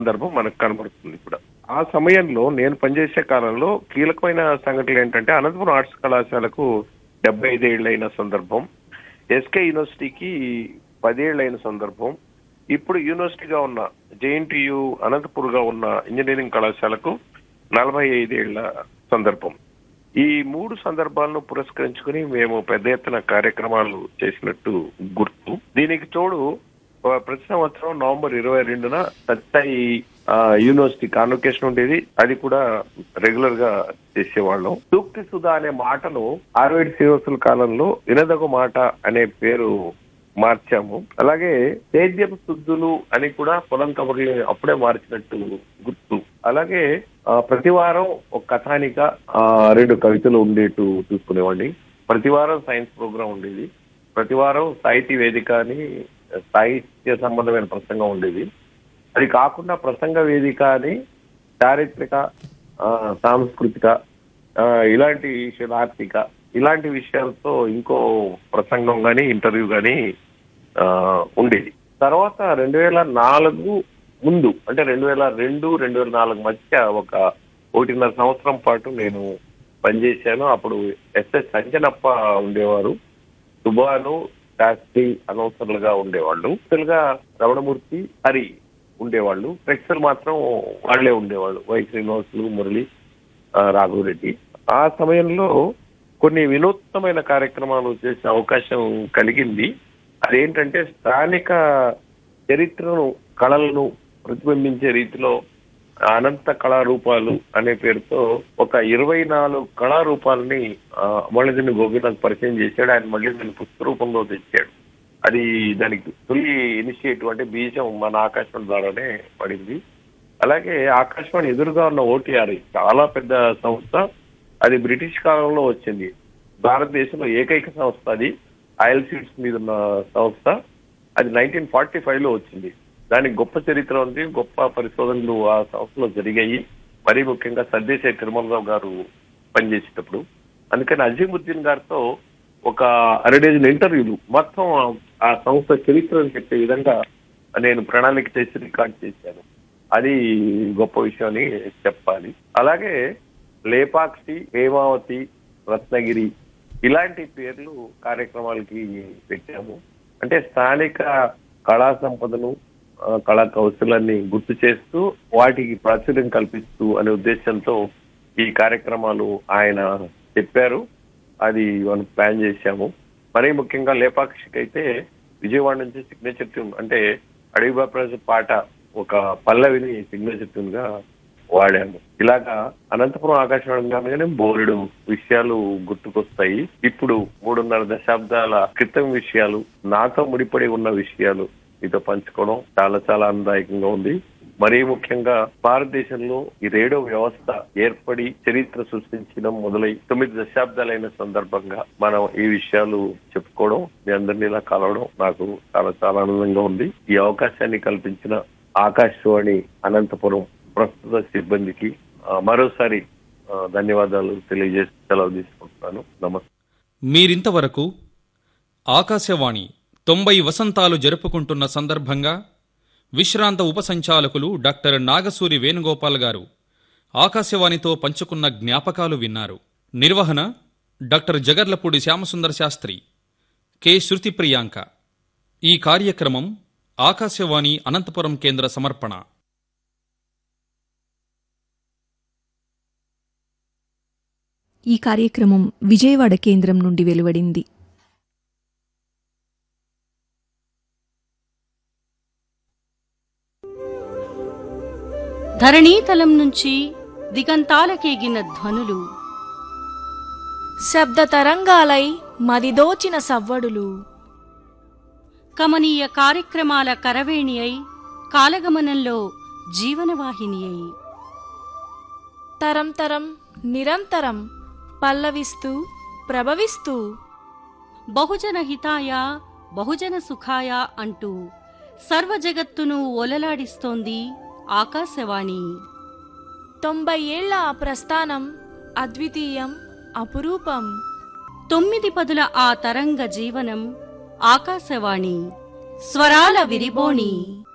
సందర్భం మనకు కనబడుతుంది ఇప్పుడు ఆ సమయంలో నేను పనిచేసే కాలంలో కీలకమైన సంఘటనలు ఏంటంటే అనంతపురం ఆర్ట్స్ కళాశాలకు డెబ్బై ఐదేళ్లైన సందర్భం ఎస్కే యూనివర్సిటీకి పదేళ్లైన సందర్భం ఇప్పుడు యూనివర్సిటీగా ఉన్న జేఎన్టీయు అనంతపూర్గా ఉన్న ఇంజనీరింగ్ కళాశాలకు నలభై ఐదేళ్ల సందర్భం ఈ మూడు సందర్భాలను పురస్కరించుకుని మేము పెద్ద ఎత్తున కార్యక్రమాలు చేసినట్టు గుర్తు దీనికి తోడు ఆ, ప్రతి సంవత్సరం నవంబర్ ఇరవై రెండున సత్తాయి ఆ, యూనివర్సిటీ కాన్వకేషన్ ఉండేది అది కూడా రెగ్యులర్ గా చేసేవాళ్ళం సూక్తి సుధా అనే మాటను ఆర్వేడ్ శ్రీవత్సల కాలంలో వినదగు మాట అనే పేరు మార్చాము అలాగే సేద్యపు శుద్ధులు అని కూడా పొలం కబుర్లు అప్పుడే మార్చినట్టు గుర్తు అలాగే ఆ, ప్రతి వారం ఒక కథానిక ఆ, రెండు కవితలు ఉండేట్టు చూసుకునేవాడిని ప్రతి వారం సైన్స్ ప్రోగ్రాం ఉండేది ప్రతి వారం సాహితీ వేదిక అని సాహిత్య సంబంధమైన ప్రసంగం ఉండేది అది కాకుండా ప్రసంగ వేదిక అని చారిత్రక ఆ, సాంస్కృతిక ఆ, ఇలాంటి విషయాలు ఆర్థిక ఇలాంటి విషయాలతో ఇంకో ప్రసంగం కానీ ఇంటర్వ్యూ కానీ ఉండేది తర్వాత రెండు వేల నాలుగు ముందు అంటే రెండు వేల రెండు రెండు వేల నాలుగు మధ్య ఒక ఒకటిన్నర సంవత్సరం పాటు నేను పనిచేశాను అప్పుడు ఎస్ఎస్ అంజనప్ప ఉండేవారు సుబాను శాస్త్రి అనౌన్సర్లుగా ఉండేవాళ్ళు గా రమణమూర్తి హరి ఉండేవాళ్ళు ప్రేక్షకులు మాత్రం వాళ్లే ఉండేవాళ్ళు వై శ్రీనివాసులు మురళి ఆ, రాఘవరెడ్డి ఆ సమయంలో కొన్ని వినూత్నమైన కార్యక్రమాలు చేసే అవకాశం కలిగింది అదేంటంటే స్థానిక చరిత్రను కళలను ప్రతిబింబించే రీతిలో అనంత కళారూపాలు అనే పేరుతో ఒక ఇరవై నాలుగు కళారూపాలని ఆ, మళ్ళీ దీన్ని గోపి నాకు పరిచయం చేశాడు ఆయన మళ్ళీ దీన్ని పుస్తక రూపంలో తెచ్చాడు అది దానికి తొలి ఇనిషియేటివ్ అంటే బీజం మన ఆకాశవాణి ద్వారానే పడింది అలాగే ఆకాశవాణి ఎదురుగా ఉన్న ఓటీఆర్ చాలా పెద్ద సంస్థ అది బ్రిటిష్ కాలంలో వచ్చింది భారతదేశంలో ఏకైక సంస్థ అది ఆయిల్ సీడ్స్ మీద ఉన్న సంస్థ అది నైన్టీన్ ఫార్టీ ఫైవ్ లో వచ్చింది దానికి గొప్ప చరిత్ర ఉంది గొప్ప పరిశోధనలు ఆ సంస్థలో జరిగాయి మరీ ముఖ్యంగా సర్దేశాయి తిరుమలరావు గారు పనిచేసేటప్పుడు అందుకని అజీముద్దీన్ గారితో ఒక అరడేజన్ ఇంటర్వ్యూలు మొత్తం ఆ సంస్థ చరిత్రను చెప్పే విధంగా నేను ప్రణాళిక చేసి రికార్డ్ చేశాను అది గొప్ప విషయం అని చెప్పాలి అలాగే లేపాక్షి హేమావతి రత్నగిరి ఇలాంటి పేర్లు కార్యక్రమాలకి పెట్టాము అంటే స్థానిక కళా సంపదను ఆ, కళా కౌశలాన్ని గుర్తు చేస్తూ వాటికి ప్రాచుర్యం కల్పిస్తూ అనే ఉద్దేశంతో ఈ కార్యక్రమాలు ఆయన చెప్పారు అది మనం ప్లాన్ చేశాము మరీ ముఖ్యంగా లేపాక్షికి అయితే విజయవాడ నుంచి సిగ్నేచర్ ట్యూన్ అంటే అడవి బాపరాజు పాట ఒక పల్లవిని సిగ్నేచర్ ట్యూన్ గా వాడాము ఇలాగా అనంతపురం ఆకాశవాణి కానీ బోలెడు విషయాలు గుర్తుకొస్తాయి ఇప్పుడు మూడున్నర దశాబ్దాల క్రితం విషయాలు నాతో ముడిపడి ఉన్న విషయాలు మీతో పంచుకోవడం చాలా చాలా ఆనందదాయకంగా ఉంది మరీ ముఖ్యంగా భారతదేశంలో ఈ రేడియో వ్యవస్థ ఏర్పడి చరిత్ర సృష్టించడం మొదలై తొమ్మిది దశాబ్దాలైన సందర్భంగా మనం ఈ విషయాలు చెప్పుకోవడం మీ అందరినీ ఇలా కలవడం నాకు చాలా చాలా ఆనందంగా ఉంది ఈ అవకాశాన్ని కల్పించిన ఆకాశవాణి అనంతపురం ప్రస్తుత సిబ్బందికి ఆ, మరోసారి ఆ, ధన్యవాదాలు తెలియజేసి సెలవు తీసుకుంటున్నాను నమస్తే మీరింతవరకు ఆకాశవాణి తొంభై వసంతాలు జరుపుకుంటున్న సందర్భంగా విశ్రాంత ఉపసంచాలకులు డాక్టర్ నాగసూరి వేణుగోపాల్ గారు ఆకాశవాణితో పంచుకున్న జ్ఞాపకాలు విన్నారు నిర్వహణ డాక్టర్ జగర్లపూడి శ్యామసుందర శాస్త్రి కె శృతి ప్రియాంక ఈ కార్యక్రమం ఆకాశవాణి అనంతపురం కేంద్ర సమర్పణ ఈ కార్యక్రమం విజయవాడ కేంద్రం నుండి వెలువడింది ధరణీతలం నుంచి దిగంతాలకేగిన ధ్వనులు శబ్ద తరంగాలై మదిదోచిన సవ్వడులు కమనీయ కార్యక్రమాల కరవేణి అయి కాలగమనంలో జీవనవాహిని అయి తరం తరం నిరంతరం పల్లవిస్తూ ప్రభవిస్తూ బహుజన హితాయ బహుజన సుఖాయ అంటూ సర్వ జగత్తును ఒలలాడిస్తోంది ఆకాశవాణి తొంభై ఏళ్ల ఆ ప్రస్థానం అద్వితీయం అపురూపం తొమ్మిది పదుల ఆ తరంగ జీవనం ఆకాశవాణి స్వరాల విరిబోణి